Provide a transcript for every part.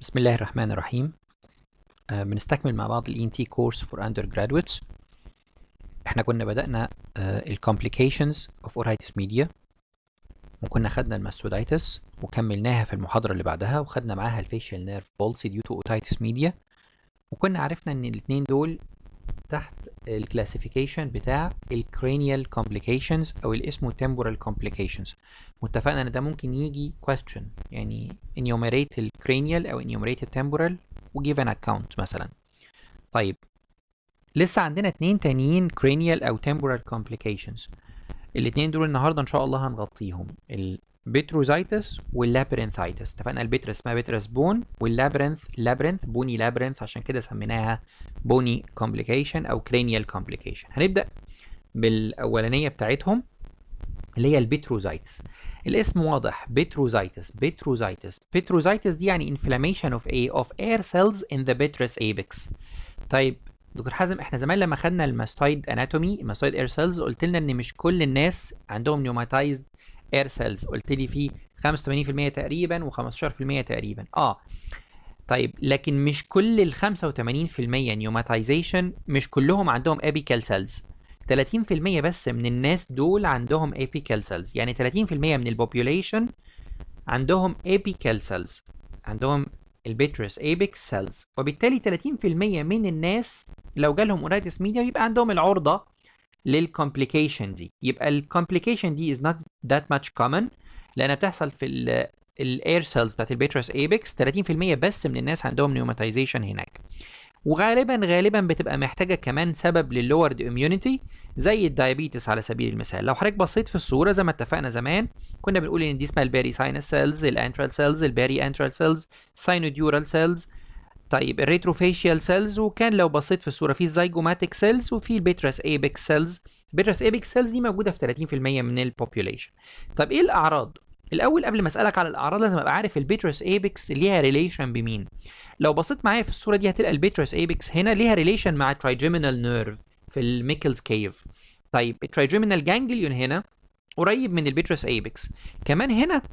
بسم الله الرحمن الرحيم آه بنستكمل مع بعض ال ENT course for undergraduates احنا كنا بدأنا آه ال complications of otitis media وكنا خدنا الماستودايتس وكملناها في المحاضرة اللي بعدها وخدنا معاها الفيشيال نيرف palsy due to otitis media وكنا عرفنا ان الاتنين دول تحت الكلاسيفيكيشن بتاع الكرانيال complications او اللي اسمه temporal complications واتفقنا ان ده ممكن يجي question يعني enumerate الكرانيال او enumerate التمبورال وgive an account مثلا طيب لسه عندنا اتنين تانيين cranial او temporal complications الاتنين دول النهارده ان شاء الله هنغطيهم البيتروزايتس واللابرنثايتس اتفقنا البيترس اسمها بيترس بون واللابرنث لابرنث بوني لابرنث عشان كده سميناها بوني كومبليكيشن او cranial complication هنبدا بالاولانيه بتاعتهم اللي هي البيتروزايتس الاسم واضح بيتروزايتس بيتروزايتس بيتروزايتس دي يعني inflammation of a of air cells in the petrous apex طيب دكتور حازم احنا زمان لما خدنا الماستويد اناتومي الماستويد اير سيلز قلت لنا ان مش كل الناس عندهم نيوماتايزد اير سيلز قلت لي في 85% تقريبا و15% تقريبا اه طيب لكن مش كل ال 85% نيوماتايزيشن مش كلهم عندهم ابيكال سيلز 30% بس من الناس دول عندهم apical cells يعني 30% من البوبوليشن عندهم apical cells عندهم البيترس apex cells وبالتالي 30% من الناس لو جالهم اورايتس ميديا يبقى عندهم العرضة للكومبليكيشن دي يبقى الكومبليكيشن دي is not that much common لانها بتحصل في الاير سيلز بتاعت البيترس ايبكس 30% بس من الناس عندهم نيوماتيزيشن هناك وغالبا غالبا بتبقى محتاجه كمان سبب للورد اميونيتي زي الدايابيتس على سبيل المثال لو حضرتك بصيت في الصوره زي ما اتفقنا زمان كنا بنقول ان دي اسمها الباري ساينس سيلز الانترال سيلز الباري انترال سيلز ساينوديورال سيلز طيب الريتروفيشيال سيلز وكان لو بصيت في الصوره في الزيجوماتيك سيلز وفي البيترس ايبكس سيلز البيترس ايبكس سيلز دي موجوده في 30% من البوبوليشن طب ايه الاعراض الاول قبل ما اسالك على الاعراض لازم ابقى عارف البيترس ايبكس ليها ريليشن بمين لو بصيت معايا في الصوره دي هتلقى البيترس ايبكس هنا ليها ريليشن مع الترايجيمينال نيرف في الميكلز كيف طيب الترايجيمينال جانجليون هنا قريب من البيترس ايبكس كمان هنا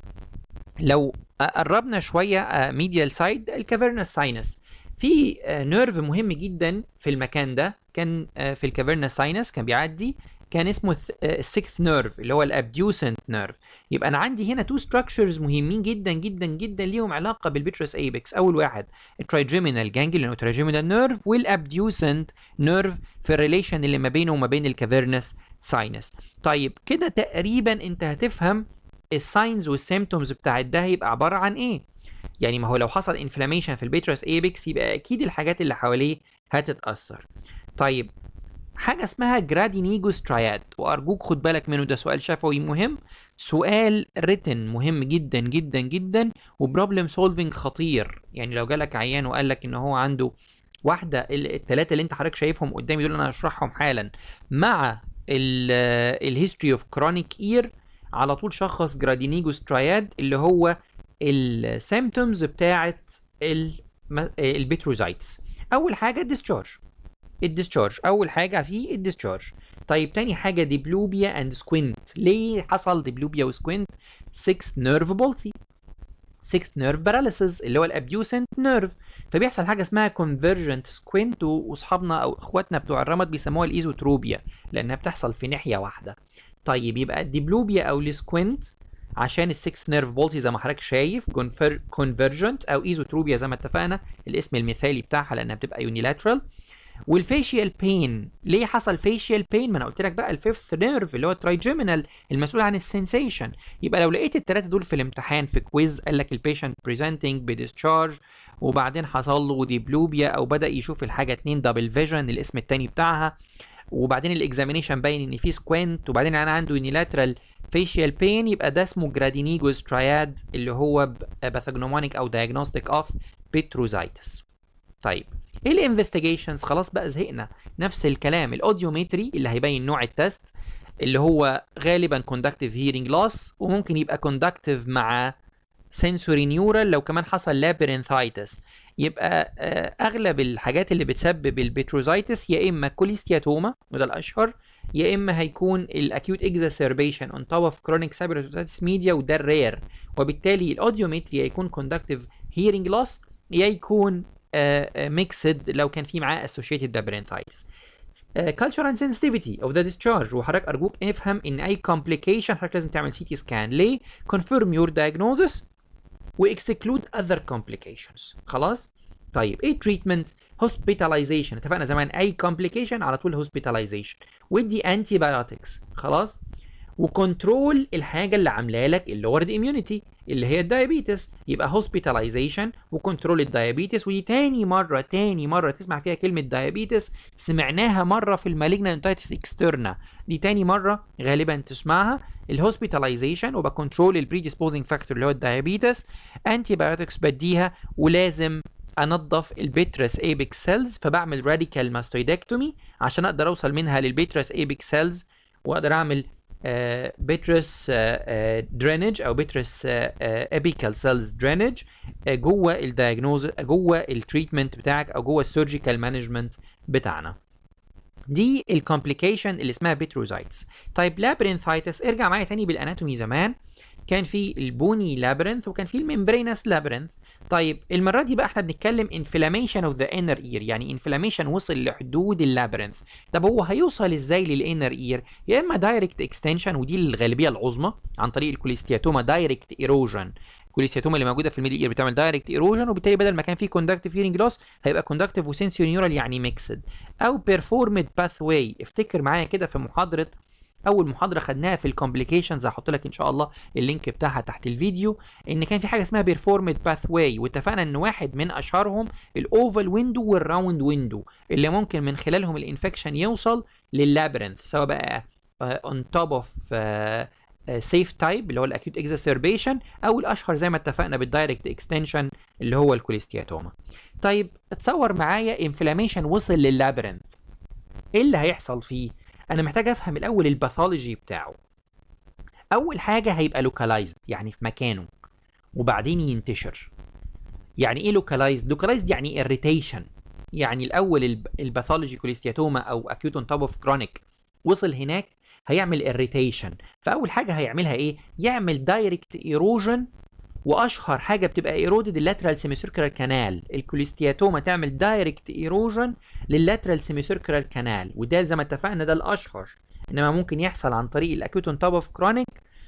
لو قربنا شويه ميديال سايد الكافيرنس ساينس في نيرف مهم جدا في المكان ده كان في الكافيرنس ساينس كان بيعدي كان اسمه السكث نيرف اللي هو الابديوسنت نيرف يبقى انا عندي هنا تو ستراكشرز مهمين جدا جدا جدا ليهم علاقه بالبيترس ايبكس اول واحد الترايجيمينال جانجليون ترايجيمينال نيرف والابديوسنت نيرف في الريليشن اللي ما بينه وما بين الكافيرنس ساينس طيب كده تقريبا انت هتفهم الساينز والسيمتومز بتاعت ده هيبقى عباره عن ايه يعني ما هو لو حصل انفلاميشن في البيترس ايبكس يبقى اكيد الحاجات اللي حواليه هتتاثر طيب حاجه اسمها جرادينيجوس تراياد وارجوك خد بالك منه ده سؤال شفوي مهم سؤال ريتن مهم جدا جدا جدا وبروبلم سولفنج خطير يعني لو جالك عيان وقال لك ان هو عنده واحده الثلاثه اللي انت حضرتك شايفهم قدامي دول انا هشرحهم حالا مع الهيستوري اوف كرونيك اير على طول شخص جرادينيجوس تراياد اللي هو السيمتومز بتاعت البيتروزايتس اول حاجه الديسشارج الديسشارج اول حاجه فيه الديسشارج طيب تاني حاجه ديبلوبيا اند سكوينت ليه حصل ديبلوبيا وسكوينت 6 نيرف بولسي 6 نيرف باراليسيس اللي هو الابيوسنت نيرف فبيحصل حاجه اسمها كونفرجنت سكوينت واصحابنا او اخواتنا بتوع الرمد بيسموها الايزوتروبيا لانها بتحصل في ناحيه واحده طيب يبقى الديبلوبيا او السكوينت عشان السكس نيرف بولسي زي ما حضرتك شايف كونفرجنت او ايزوتروبيا زي ما اتفقنا الاسم المثالي بتاعها لانها بتبقى يونيلاترال والفيشيال بين ليه حصل فيشيال بين ما انا قلت لك بقى الفيفث نيرف اللي هو الترايجيمينال المسؤول عن السنسيشن يبقى لو لقيت الثلاثه دول في الامتحان في كويز قال لك البيشنت بريزنتنج بديسشارج وبعدين حصل له ديبلوبيا او بدا يشوف الحاجه اتنين دبل فيجن الاسم الثاني بتاعها وبعدين الاكزامينيشن باين ان في سكوينت وبعدين انا عنده يونيلاترال فيشيال بين يبقى ده اسمه جرادينيجوس تراياد اللي هو باثوجنومونيك او دايجنوستيك اوف بيتروزايتس طيب ايه الانفستيجيشنز خلاص بقى زهقنا نفس الكلام الاوديومتري اللي هيبين نوع التست اللي هو غالبا كوندكتيف هيرنج لوس وممكن يبقى كوندكتيف مع سنسوري نيورال لو كمان حصل لابرنثايتس يبقى اغلب الحاجات اللي بتسبب البيتروزايتس يا اما كوليستياتوما وده الاشهر يا اما هيكون الاكيوت اكزاسربيشن اون توب اوف كرونيك سابيروتاتس ميديا وده الرير وبالتالي الاوديومتري هيكون كوندكتيف هيرنج لوس يا يكون ميكسد لو كان في معاه associated labyrinthitis culture and sensitivity of the discharge وحضرتك ارجوك افهم ان اي complication حضرتك لازم تعمل سي تي سكان ليه confirm your diagnosis واكسكلود other complications خلاص طيب ايه treatment hospitalization اتفقنا زمان اي complication على طول hospitalization ودي antibiotics خلاص وكنترول الحاجه اللي عامله لك اللورد اميونيتي اللي هي الدايابيتس يبقى هوسبيتاليزيشن وكنترول الدايابيتس ودي تاني مره تاني مره تسمع فيها كلمه دايابيتس سمعناها مره في المالجنانتايتس اكسترنا دي تاني مره غالبا تسمعها الهوسبيتاليزيشن وبكنترول البريديسبوزنج فاكتور اللي هو الدايابيتس انتي بايوتكس بديها ولازم انظف البيترس ايبكس سيلز فبعمل راديكال ماستويدكتومي عشان اقدر اوصل منها للبيترس ايبكس سيلز واقدر اعمل بيترس درينج او بيترس ابيكال سيلز درينج جوه الدايجنوز جوه التريتمنت بتاعك او جوه السيرجيكال مانجمنت بتاعنا دي الكومبليكيشن اللي اسمها بيتروزايتس طيب لابرينثايتس ارجع معايا تاني بالاناتومي زمان كان في البوني لابرنث وكان في الممبرينس لابرنث طيب المره دي بقى احنا بنتكلم انفلاميشن اوف ذا انر اير يعني انفلاميشن وصل لحدود اللابرنث طب هو هيوصل ازاي للانر اير يا اما دايركت اكستنشن ودي الغالبيه العظمى عن طريق الكوليستياتوما دايركت ايروجن الكوليستياتوما اللي موجوده في الميدل اير بتعمل دايركت ايروجن وبالتالي بدل ما كان في كوندكتيف هيرنج لوس هيبقى كوندكتيف وسنسوري نيورال يعني ميكسد او بيرفورمد باث واي افتكر معايا كده في محاضره اول محاضره خدناها في الكومبليكيشنز هحط لك ان شاء الله اللينك بتاعها تحت الفيديو ان كان في حاجه اسمها بيرفورمد باث واي واتفقنا ان واحد من اشهرهم الاوفال ويندو والراوند ويندو اللي ممكن من خلالهم الانفكشن يوصل لللابرنث سواء بقى اون توب اوف سيف تايب اللي هو الاكيوت اكزاسربيشن او الاشهر زي ما اتفقنا بالدايركت اكستنشن اللي هو الكوليستياتوما طيب اتصور معايا انفلاميشن وصل لللابرنث ايه اللي هيحصل فيه انا محتاج افهم الاول الباثولوجي بتاعه اول حاجه هيبقى لوكالايزد يعني في مكانه وبعدين ينتشر يعني ايه لوكالايزد لوكالايزد يعني اريتيشن يعني الاول الباثولوجي كوليستياتوما او اكيوت اون توب اوف كرونيك وصل هناك هيعمل اريتيشن فاول حاجه هيعملها ايه يعمل دايركت ايروجن واشهر حاجه بتبقى ايرودد اللاترال سيميسيركلر كانال الكوليستياتوما تعمل دايركت ايروجن لللاترال سيميسيركلر كانال وده زي ما اتفقنا ده الاشهر انما ممكن يحصل عن طريق الاكيوت اون توب اوف كرونيك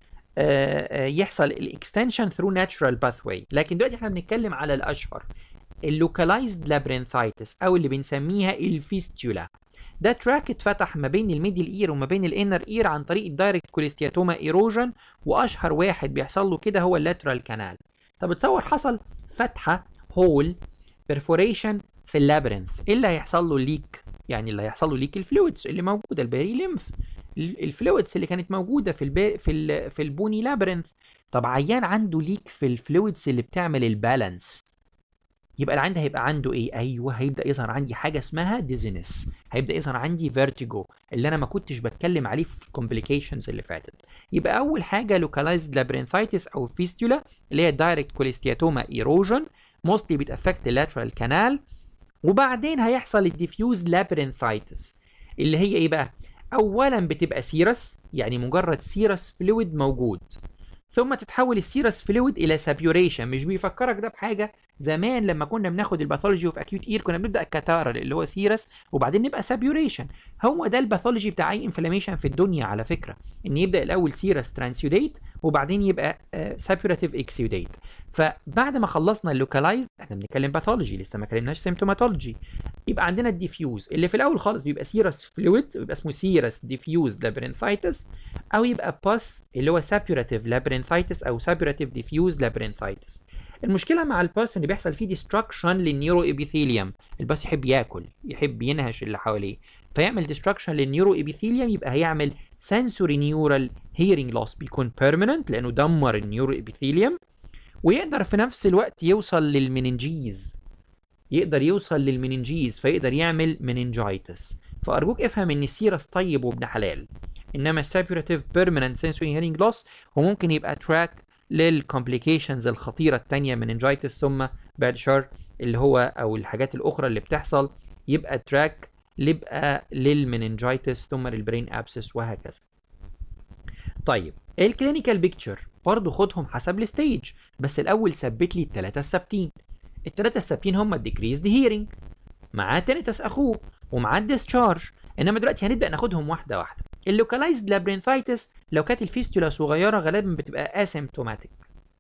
يحصل الاكستنشن ثرو ناتشرال باثواي لكن دلوقتي احنا بنتكلم على الاشهر اللوكالايزد لابرينثايتس او اللي بنسميها الفيستولا ده تراك اتفتح ما بين الميدل اير وما بين الانر اير عن طريق الدايركت كوليستياتوما ايروجن واشهر واحد بيحصل له كده هو اللاترال كانال طب تصور حصل فتحه هول بيرفوريشن في اللابرنث ايه اللي هيحصل له ليك يعني اللي هيحصل له ليك الفلويدز اللي موجوده الباري ليمف الفلويدز اللي كانت موجوده في البا... في ال... في البوني لابرنث طب عيان عنده ليك في الفلويدز اللي بتعمل البالانس يبقى العند هيبقى عنده ايه ايوه هيبدا يظهر عندي حاجه اسمها ديزينس هيبدا يظهر عندي فيرتيجو اللي انا ما كنتش بتكلم عليه في الكومبليكيشنز اللي فاتت يبقى اول حاجه لوكالايزد لابرينثايتس او فيستولا اللي هي دايركت كوليستياتوما ايروجن موستلي بتافكت اللاترال كانال وبعدين هيحصل الديفيوز لابرينثايتس اللي هي ايه بقى اولا بتبقى سيرس يعني مجرد سيرس فلويد موجود ثم تتحول السيرس فلويد الى سابيوريشن مش بيفكرك ده بحاجه زمان لما كنا بناخد الباثولوجي اوف اكيوت اير كنا بنبدا كاتارال اللي هو سيرس وبعدين نبقى سابيوريشن هو ده الباثولوجي بتاع اي انفلاميشن في الدنيا على فكره ان يبدا الاول سيرس ترانسيوديت وبعدين يبقى سابيوراتيف اكسيوديت فبعد ما خلصنا اللوكالايزد احنا بنتكلم باثولوجي لسه ما كلمناش سيمتوماتولوجي يبقى عندنا الديفيوز اللي في الاول خالص بيبقى سيرس فلويد بيبقى اسمه سيرس ديفيوز لابرينثايتس او يبقى باس اللي هو سابيوراتيف لابرينثايتس او سابيوراتيف ديفيوز لابرينثايتس المشكله مع الباس ان بيحصل فيه ديستراكشن للنيورو ابيثيليوم الباس يحب ياكل يحب ينهش اللي حواليه فيعمل ديستراكشن للنيورو ابيثيليوم يبقى هيعمل سنسوري نيورال هيرنج لوس بيكون بيرمننت لانه دمر النيورو ابيثيليوم ويقدر في نفس الوقت يوصل للمننجيز يقدر يوصل للمننجيز فيقدر يعمل مننجايتس فارجوك افهم ان السيرس طيب وابن حلال انما السابيوراتيف بيرمننت سنسوري هيرنج لوس هو ممكن يبقى تراك للكومبليكيشنز الخطيره الثانيه مننجايتس ثم بعد شر اللي هو او الحاجات الاخرى اللي بتحصل يبقى تراك يبقى للمننجايتس ثم للبرين ابسس وهكذا طيب الكلينيكال بيكتشر برضه خدهم حسب الستيج بس الاول ثبت لي الثلاثه الثابتين الثلاثه السابقين هم الديكريزد هيرنج معاه تينيتس اخوه ومعاه الديسشارج انما دلوقتي هنبدا ناخدهم واحده واحده اللوكالايزد لابرينثايتس لو كانت الفيستولا صغيره غالبا بتبقى اسيمتوماتيك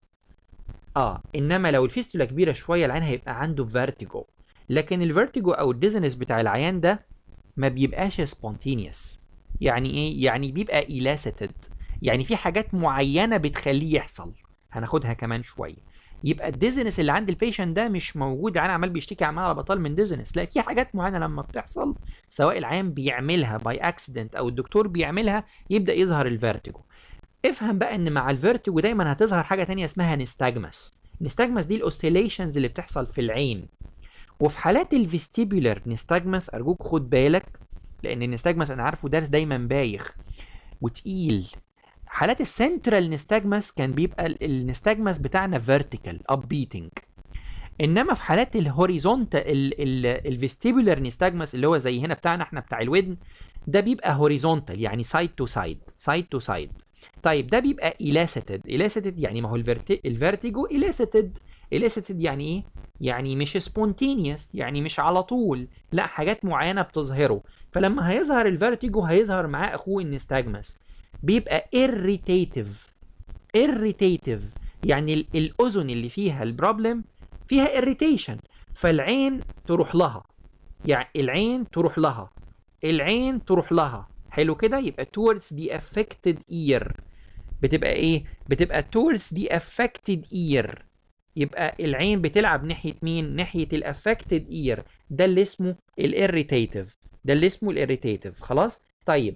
اه انما لو الفيستولا كبيره شويه العين هيبقى عنده فيرتيجو لكن الفيرتيجو او الديزنس بتاع العيان ده ما بيبقاش سبونتينيوس يعني ايه يعني بيبقى ايلاسيتد يعني في حاجات معينه بتخليه يحصل هناخدها كمان شويه يبقى الديزنس اللي عند البيشنت ده مش موجود العيان عمال بيشتكي عمال على بطال من ديزنس لا في حاجات معينه لما بتحصل سواء العيان بيعملها باي اكسيدنت او الدكتور بيعملها يبدا يظهر الفيرتيجو افهم بقى ان مع الفيرتيجو دايما هتظهر حاجه تانية اسمها نستاجمس نستاجمس دي الاوسيليشنز اللي بتحصل في العين وفي حالات الفيستيبولر نستاجمس ارجوك خد بالك لان النستاجمس انا عارفه درس دايما بايخ وتقيل حالات السنترال نستاجمس كان بيبقى النستاجمس بتاعنا فيرتيكال اب بيتنج انما في حالات الهوريزونتال الفيستيبولر نستاجمس اللي هو زي هنا بتاعنا احنا بتاع الودن ده بيبقى هوريزونتال يعني سايد تو سايد سايد تو سايد طيب ده بيبقى إلاسيتد إلاسيتد يعني ما هو الفيرتيجو إلاسيتد إلاسيتد يعني إيه؟ يعني مش سبونتينيوس يعني مش على طول لا حاجات معينة بتظهره فلما هيظهر الفيرتيجو هيظهر معاه أخوه النستاجمس بيبقى irritative irritative يعني الأذن اللي فيها البروبلم فيها irritation فالعين تروح لها يعني العين تروح لها العين تروح لها حلو كده يبقى towards the affected ear بتبقى ايه بتبقى towards the affected ear يبقى العين بتلعب ناحيه مين ناحيه الافكتد اير ده اللي اسمه الاريتيتيف ده اللي اسمه الاريتيتيف خلاص طيب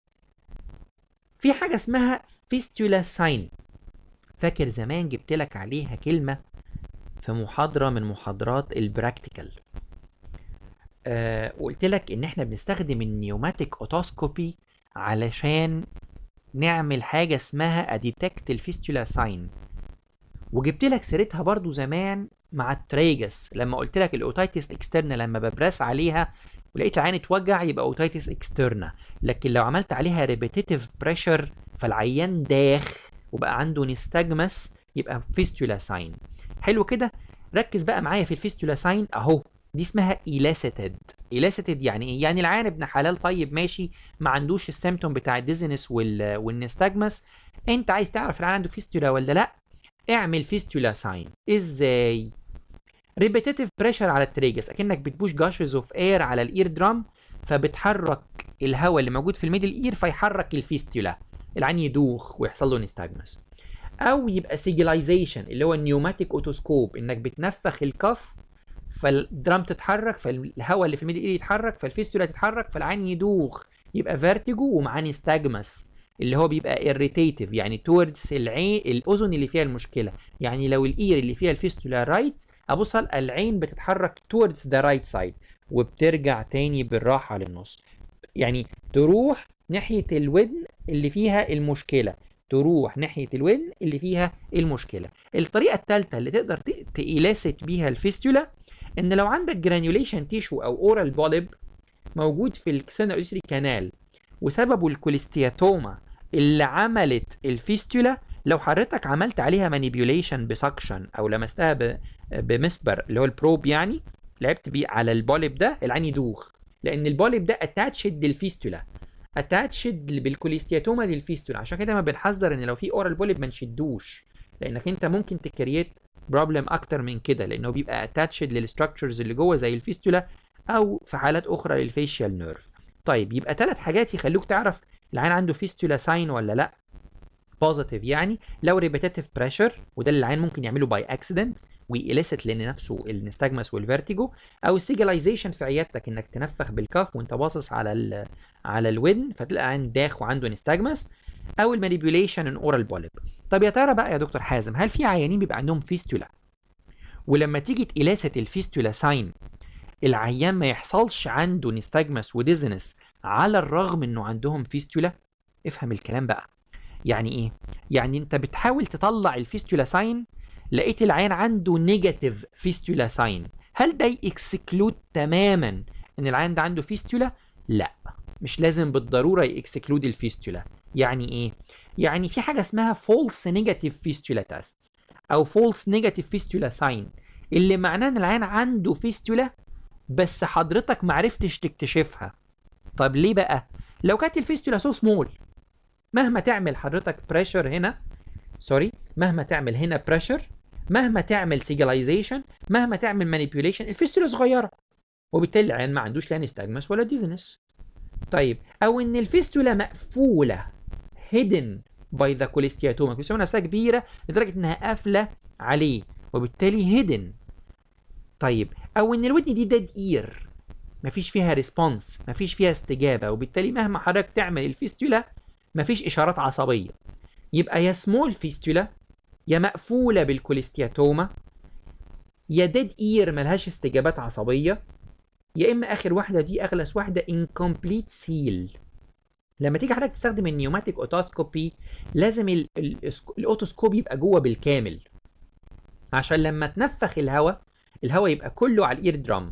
في حاجه اسمها فيستولا ساين فاكر زمان جبت لك عليها كلمه في محاضره من محاضرات البراكتيكال آه وقلت لك ان احنا بنستخدم النيوماتيك اوتوسكوبي علشان نعمل حاجه اسمها اديتكت الفيستولا ساين وجبت لك سيرتها برضو زمان مع التريجس لما قلت لك الاوتايتس اكسترنا لما ببرس عليها ولقيت العين اتوجع يبقى اوتايتس اكسترنا لكن لو عملت عليها ريبيتيتيف بريشر فالعيان داخ وبقى عنده نستجمس يبقى فيستولا ساين حلو كده ركز بقى معايا في الفيستولا ساين اهو دي اسمها إيلاسيتد إيلاسيتد يعني ايه يعني العيان ابن حلال طيب ماشي ما عندوش السيمتوم بتاع الديزنس وال والنستجمس انت عايز تعرف العيان عنده فيستولا ولا لا اعمل فيستولا ساين ازاي ريبيتيتيف بريشر على التريجس اكنك بتبوش جاشز اوف اير على الاير درام فبتحرك الهواء اللي موجود في الميدل اير فيحرك الفيستولا العين يدوخ ويحصل له نستجمس او يبقى سيجلايزيشن اللي هو النيوماتيك اوتوسكوب انك بتنفخ الكف فالدرام تتحرك فالهواء اللي في الميدل اير يتحرك فالفيستولا تتحرك فالعين يدوخ يبقى فيرتيجو ومعاه نستجمس اللي هو بيبقى irritative يعني towards العين الاذن اللي فيها المشكله يعني لو الاير اللي فيها الفيستولا رايت ابص العين بتتحرك towards the right side وبترجع تاني بالراحه للنص يعني تروح ناحيه الودن اللي فيها المشكله تروح ناحيه الودن اللي فيها المشكله الطريقه الثالثه اللي تقدر تإيلاست بيها الفيستولا ان لو عندك جرانيوليشن تيشو او اورال بوليب موجود في الكسنال كانال وسببه الكوليستياتوما اللي عملت الفيستولا لو حضرتك عملت عليها مانيبيوليشن بسكشن او لمستها بمسبر اللي هو البروب يعني لعبت بيه على البوليب ده العين يدوخ لان البوليب ده اتاتشد للفيستولا اتاتشد بالكوليستياتوما للفيستولا عشان كده ما بنحذر ان لو في اورال بوليب ما نشدوش لانك انت ممكن تكريت بروبلم اكتر من كده لانه بيبقى اتاتشد للستراكشرز اللي جوه زي الفيستولا او في حالات اخرى للفيشيال نيرف طيب يبقى ثلاث حاجات يخلوك تعرف العين عنده فيستولا ساين ولا لا بوزيتيف يعني لو ريبيتيتيف بريشر وده اللي العين ممكن يعمله باي اكسيدنت ويليست لان نفسه النستجمس والفيرتيجو او السيجلايزيشن في عيادتك انك تنفخ بالكف وانت باصص على ال على الودن فتلاقي عين داخ وعنده نستجمس او المانيبيوليشن ان اورال بوليب طب يا ترى بقى يا دكتور حازم هل في عيانين بيبقى عندهم فيستولا ولما تيجي تقيلاست الفيستولا ساين العيان ما يحصلش عنده نستجمس وديزنس على الرغم انه عندهم فيستولا افهم الكلام بقى يعني ايه يعني انت بتحاول تطلع الفيستولا ساين لقيت العيان عنده نيجاتيف فيستولا ساين هل ده يكسكلود تماما ان العيان ده عنده فيستولا لا مش لازم بالضروره يكسكلود الفيستولا يعني ايه يعني في حاجه اسمها فولس نيجاتيف فيستولا تيست او فولس نيجاتيف فيستولا ساين اللي معناه ان العيان عنده فيستولا بس حضرتك معرفتش تكتشفها طب ليه بقى لو كانت الفيستولا سو سمول مهما تعمل حضرتك بريشر هنا سوري مهما تعمل هنا بريشر مهما تعمل سيجلايزيشن مهما تعمل مانيبيوليشن الفيستولا صغيره وبالتالي العيان ما عندوش لا نستجمس ولا ديزنس طيب او ان الفيستولا مقفوله هيدن باي ذا كوليستياتوما الكوليستياتوما نفسها كبيره لدرجه انها قافله عليه وبالتالي هيدن طيب او ان الودن دي ديد اير مفيش فيها ريسبونس مفيش فيها استجابه وبالتالي مهما حضرتك تعمل الفيستولا مفيش اشارات عصبيه يبقى يا سمول فيستولا يا مقفوله بالكوليستياتوما يا ديد اير ملهاش استجابات عصبيه يا اما اخر واحده دي اغلس واحده incomplete سيل لما تيجي حضرتك تستخدم النيوماتيك اوتوسكوبي لازم ال- ال- الاوتوسكوب يبقى جوه بالكامل عشان لما تنفخ الهواء الهواء يبقى كله على الاير درام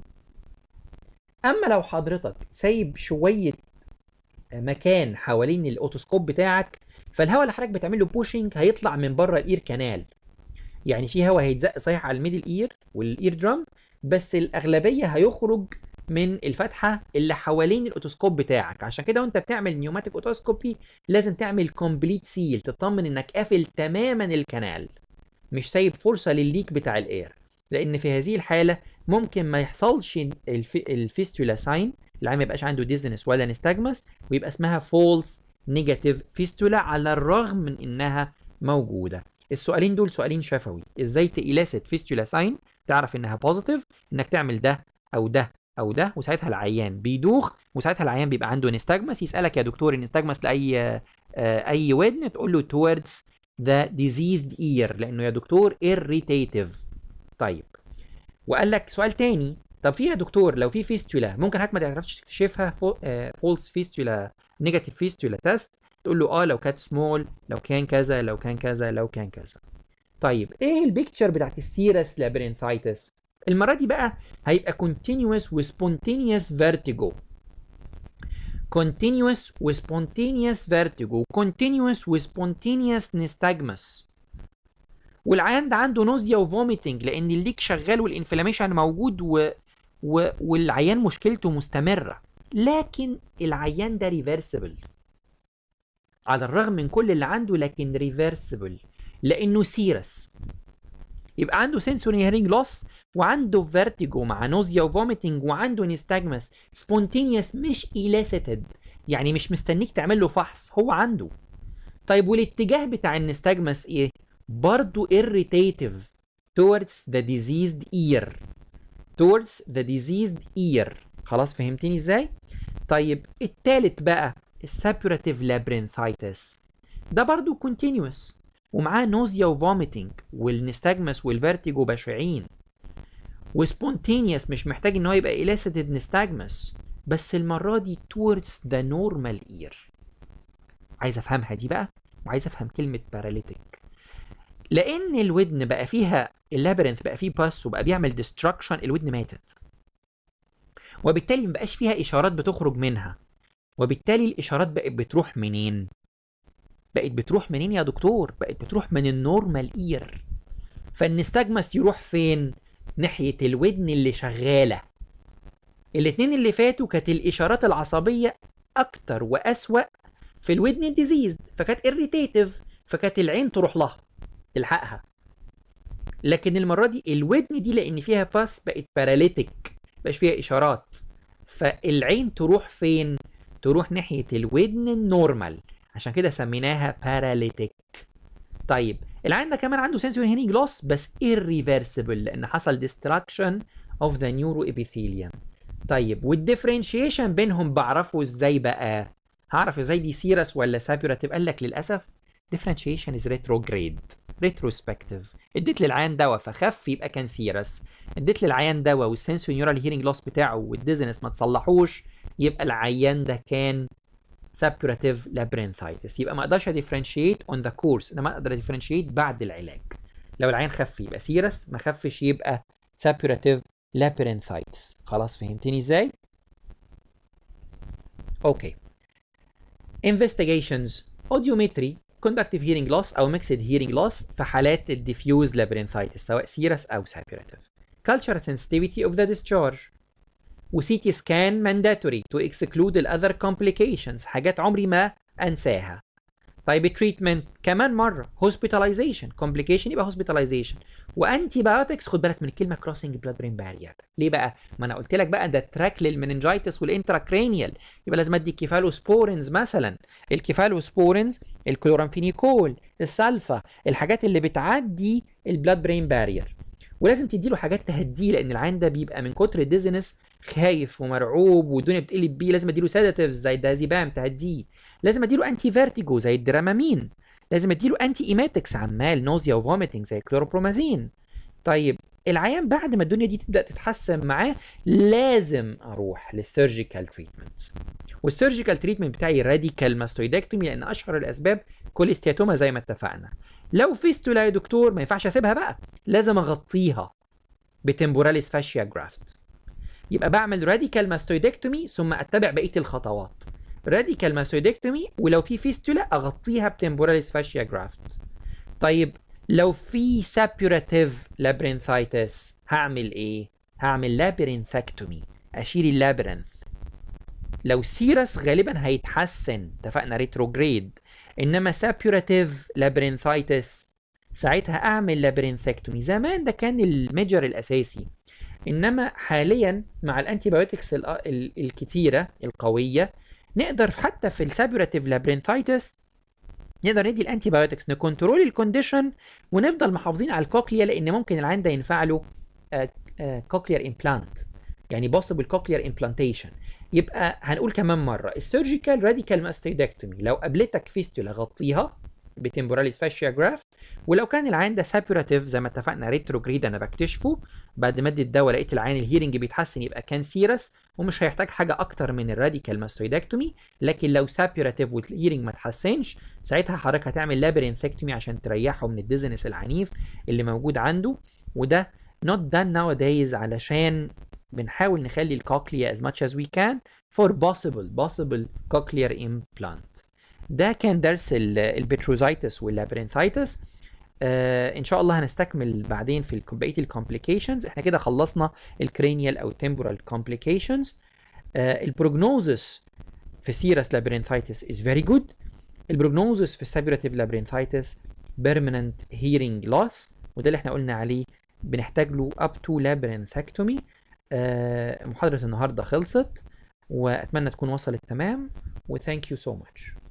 اما لو حضرتك سايب شويه مكان حوالين الاوتوسكوب بتاعك فالهواء اللي حضرتك بتعمل له بوشنج هيطلع من بره الاير كانال يعني في هواء هيتزق صحيح على الميدل اير والاير درام بس الاغلبيه هيخرج من الفتحه اللي حوالين الاوتوسكوب بتاعك عشان كده وانت بتعمل نيوماتيك اوتوسكوبي لازم تعمل كومبليت سيل تطمن انك قافل تماما الكنال مش سايب فرصه للليك بتاع الاير لان في هذه الحاله ممكن ما يحصلش الف... الفيستولا ساين العيان ما يبقاش عنده ديزنس ولا نستجمس ويبقى اسمها فولس نيجاتيف فيستولا على الرغم من انها موجوده السؤالين دول سؤالين شفوي ازاي تإلاست فيستولا ساين تعرف انها بوزيتيف انك تعمل ده او ده او ده وساعتها العيان بيدوخ وساعتها العيان بيبقى عنده نستجمس يسالك يا دكتور النستجمس لاي آه، اي ودن تقول له towards the diseased ear لانه يا دكتور irritative طيب وقال لك سؤال تاني طب في يا دكتور لو في فيستولا ممكن حضرتك ما تعرفش تكتشفها فولس فيستولا نيجاتيف فيستولا تيست تقول له اه لو كانت سمول لو كان كذا لو كان كذا لو كان كذا طيب ايه البيكتشر بتاعت السيرس لابرينثايتس المره دي بقى هيبقى continuous و spontaneous vertigo continuous و spontaneous vertigo continuous و spontaneous nystagmus والعيان ده عنده نوزيا وفوميتنج لان الليك شغال والانفلاميشن موجود و... و... والعيان مشكلته مستمره لكن العيان ده ريفرسبل على الرغم من كل اللي عنده لكن ريفرسبل لانه سيرس يبقى عنده سنسوري هيرنج لوس وعنده فيرتيجو مع نوزيا وفوميتنج وعنده نيستاجمس سبونتينيوس مش إيلاسيتد يعني مش مستنيك تعمل له فحص هو عنده طيب والاتجاه بتاع النستاجمس ايه برضه irritative towards the diseased ear towards the diseased ear خلاص فهمتني ازاي طيب التالت بقى السابوراتيف لابرينثايتس ده برضو continuous ومعاه نوزيا وفوميتنج والنستاجمس والفيرتيجو بشعين وسبونتينيوس مش محتاج ان هو يبقى elicited نستاجمس بس المرة دي towards the normal ear عايز افهمها دي بقى وعايز افهم كلمة paralytic لان الودن بقى فيها اللابرنث بقى فيه باس وبقى بيعمل ديستراكشن الودن ماتت وبالتالي مبقاش فيها اشارات بتخرج منها وبالتالي الاشارات بقت بتروح منين بقت بتروح منين يا دكتور بقت بتروح من النورمال اير فالنستجمس يروح فين ناحية الودن اللي شغالة الاتنين اللي فاتوا كانت الاشارات العصبية اكتر واسوأ في الودن الديزيز فكانت irritative فكانت العين تروح لها تلحقها لكن المرة دي الودن دي لان فيها باس بقت باراليتيك مبقاش فيها اشارات فالعين تروح فين تروح ناحية الودن النورمال عشان كده سميناها باراليتيك طيب العين ده كمان عنده sensory hearing loss بس irreversible لان حصل destruction of the neuroepithelium طيب والديفرنشيشن بينهم بعرفه ازاي بقى هعرف ازاي دي سيرس ولا سابيوراتيف قال لك للاسف differentiation is retrograde retrospective اديت للعيان دواء فخف يبقى كان سيرس اديت للعيان دواء والسنسوري نيورال هيرنج لوس بتاعه والديزنس ما تصلحوش يبقى العيان ده كان سابيوراتيف لابرينثايتس يبقى ما اقدرش اديفرنشيت اون ذا كورس انما اقدر اديفرنشيت بعد العلاج لو العيان خف يبقى سيرس ما خفش يبقى سابيوراتيف لابرينثايتس خلاص فهمتني ازاي اوكي investigations audiometry conductive hearing loss او mixed hearing loss في حالات الديفيوز لابرينثايتس سواء سيرس او سابيوراتيف cultural sensitivity of the discharge وCT scan mandatory to exclude the other complications حاجات عمري ما انساها طيب التريتمنت كمان مره hospitalization complication يبقى hospitalization وانتي بايوتكس خد بالك من الكلمه crossing blood brain barrier ليه بقى ما انا قلت لك بقى ده تراك للمننجايتس والانتراكرانيال يبقى لازم ادي كيفالوسبورينز مثلا الكيفالوسبورينز الكلورامفينيكول السلفا الحاجات اللي بتعدي البلاد برين بارير ولازم تديله حاجات تهديه لان العين ده بيبقى من كتر الديزنس خايف ومرعوب والدنيا بتقلب بيه لازم اديله سيداتيفز زي الدازيبام تهديه لازم اديله انتي فيرتيجو زي الدرامامين لازم اديله انتي ايماتكس عمال نوزيا وفوميتنج زي الكلوروبرومازين طيب العيان بعد ما الدنيا دي تبدا تتحسن معاه لازم اروح للسيرجيكال تريتمنت والسيرجيكال تريتمنت بتاعي راديكال ماستويدكتومي لان اشهر الاسباب كوليستياتوما زي ما اتفقنا لو فيستولا يا دكتور ما ينفعش اسيبها بقى لازم اغطيها بتمبوراليس فاشيا جرافت يبقى بعمل راديكال ماستويدكتومي ثم اتبع بقيه الخطوات راديكال ماستويدكتومي ولو في فيستولا اغطيها بتمبوراليس فاشيا جرافت طيب لو في سابيوراتيف لابرينثايتس هعمل ايه هعمل لابرينثكتومي اشيل اللابرنث لو سيرس غالبا هيتحسن اتفقنا ريتروجريد انما سابيوراتيف لابرينثايتس ساعتها اعمل لابرينثكتومي زمان ده كان الميجر الاساسي انما حاليا مع الانتي بايوتكس الكتيره القويه نقدر حتى في السابيوراتيف لابرينثايتس نقدر ندي الانتي بايوتكس نكنترول الكونديشن ونفضل محافظين على الكوكليا لان ممكن العين ده ينفع له كوكلير امبلانت يعني بوسيبل كوكلير امبلانتيشن يبقى هنقول كمان مره السيرجيكال راديكال ماستويدكتومي لو قابلتك فيستولا غطيها بتمبوراليس فاشيا جرافت ولو كان العين ده سابيوراتيف زي ما اتفقنا ريتروجريد انا بكتشفه بعد ما ادي الدواء لقيت العين الهيرنج بيتحسن يبقى كان سيرس ومش هيحتاج حاجه اكتر من الراديكال ماستويدكتومي لكن لو سابيوراتيف والهيرنج ما اتحسنش ساعتها حضرتك هتعمل لابرينثكتومي عشان تريحه من الديزنس العنيف اللي موجود عنده وده not done nowadays علشان بنحاول نخلي الكوكليا as much as we can for possible possible cochlear implant ده كان درس البتروزايتس واللابرينثايتس آه ان شاء الله هنستكمل بعدين في بقيه الكومبليكيشنز احنا كده خلصنا الكرينيال او temporal complications آه البروجنوزس في سيرس لابرينثايتس is very good البروجنوزس في السابيوراتيف لابرينثايتس permanent hearing loss وده اللي احنا قلنا عليه بنحتاج له up to labyrinthectomy آه محاضرة النهاردة خلصت وأتمنى تكون وصلت تمام و thank you so much